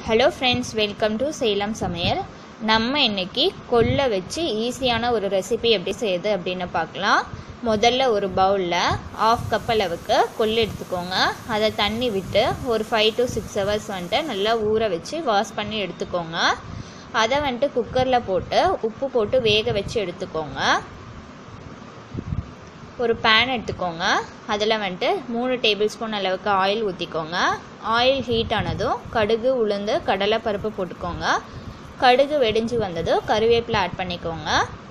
hello friends welcome to Salem சமையல் நம்ம இன்னைக்கு கொள்ளை வச்சு ஈஸியான ஒரு ரெசிபி எப்படி செய்யுது அப்படின்னு பார்க்கலாம் முதல்ல ஒரு பவுலில் ஆஃப் கப் அளவுக்கு கொள்ளு எடுத்துக்கோங்க அதை தண்ணி விட்டு ஒரு ஃபைவ் டு சிக்ஸ் ஹவர்ஸ் வந்துட்டு நல்லா ஊற வச்சு வாஷ் பண்ணி எடுத்துக்கோங்க அதை வந்துட்டு குக்கரில் போட்டு உப்பு போட்டு வேக வச்சு எடுத்துக்கோங்க ஒரு பேன் எடுத்துக்கோங்க அதில் வந்துட்டு மூணு டேபிள் ஸ்பூன் அளவுக்கு ஆயில் ஊற்றிக்கோங்க ஆயில் ஹீட் ஆனதும் கடுகு உளுந்து கடலைப்பருப்பு போட்டுக்கோங்க கடுகு வெடிஞ்சு வந்ததும் கருவேப்பிலை ஆட் பண்ணிக்கோங்க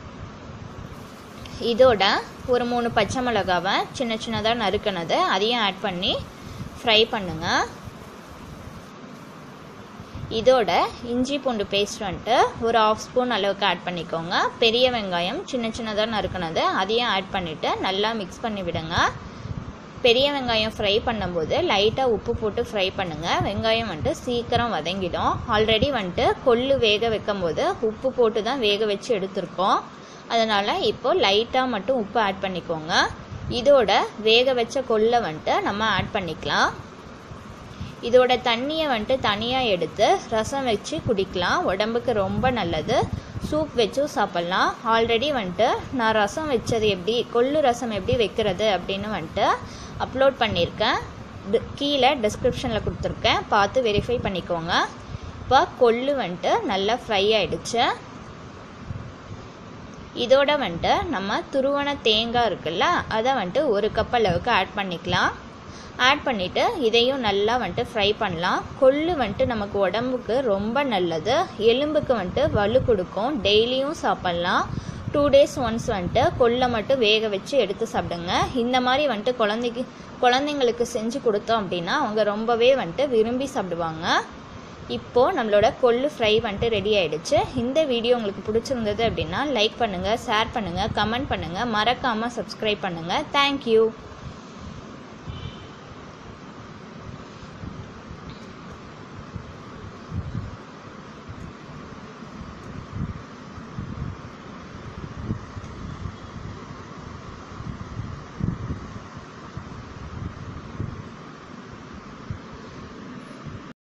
இதோட ஒரு மூணு பச்சை மிளகாவை சின்ன சின்னதாக நறுக்கினது அதையும் ஆட் பண்ணி ஃப்ரை பண்ணுங்கள் இதோட இஞ்சி பூண்டு பேஸ்ட் வந்துட்டு ஒரு ஆஃப் ஸ்பூன் அளவுக்கு ஆட் பண்ணிக்கோங்க பெரிய வெங்காயம் சின்ன சின்னதாக நறுக்கினது அதையும் ஆட் பண்ணிவிட்டு நல்லா மிக்ஸ் பண்ணி விடுங்க பெரிய வெங்காயம் ஃப்ரை பண்ணும்போது லைட்டாக உப்பு போட்டு ஃப்ரை பண்ணுங்கள் வெங்காயம் வந்துட்டு சீக்கிரம் வதங்கிடும் ஆல்ரெடி வந்துட்டு கொள்ளு வேக வைக்கும் போது உப்பு போட்டு தான் வேக வச்சு எடுத்திருக்கோம் அதனால் இப்போது லைட்டாக மட்டும் உப்பு ஆட் பண்ணிக்கோங்க இதோட வேக வச்ச கொள்ளை வந்துட்டு நம்ம ஆட் பண்ணிக்கலாம் இதோட தண்ணியை வந்துட்டு தனியாக எடுத்து ரசம் வச்சு குடிக்கலாம் உடம்புக்கு ரொம்ப நல்லது சூப் வச்சும் சாப்பிட்லாம் ஆல்ரெடி வந்துட்டு நான் ரசம் வச்சது எப்படி கொள்ளு ரசம் எப்படி வைக்கிறது அப்படின்னு வந்துட்டு அப்லோட் பண்ணியிருக்கேன் டி- கீழே டிஸ்கிரிப்ஷனில் கொடுத்துருக்கேன் பார்த்து வெரிஃபை பண்ணிக்கோங்க இப்போ கொள்ளு வந்துட்டு நல்லா ஃப்ரை ஆயிடுச்சு இதோட வந்துட்டு நம்ம துருவன தேங்காய் இருக்குல்ல அதை வந்துட்டு ஒரு கப் அளவுக்கு ஆட் பண்ணிக்கலாம் ஆட் பண்ணிவிட்டு இதையும் நல்லா வந்துட்டு ஃப்ரை பண்ணலாம் கொள்ளு வந்துட்டு நமக்கு உடம்புக்கு ரொம்ப நல்லது எலும்புக்கு வந்துட்டு வலு கொடுக்கும் டெய்லியும் சாப்பிட்லாம் டூ டேஸ் ஒன்ஸ் வந்துட்டு கொள்ளை மட்டும் வேக வச்சு எடுத்து சாப்பிடுங்க இந்த மாதிரி வந்துட்டு குழந்தைக்கு குழந்தைங்களுக்கு செஞ்சு கொடுத்தோம் அப்படின்னா அவங்க ரொம்பவே வந்துட்டு விரும்பி சாப்பிடுவாங்க இப்போது நம்மளோட கொள்ளு ஃப்ரை வந்துட்டு ரெடி ஆயிடுச்சு இந்த வீடியோ உங்களுக்கு பிடிச்சிருந்தது அப்படின்னா லைக் பண்ணுங்கள் ஷேர் பண்ணுங்கள் கமெண்ட் பண்ணுங்கள் மறக்காமல் சப்ஸ்கிரைப் பண்ணுங்கள் தேங்க்யூ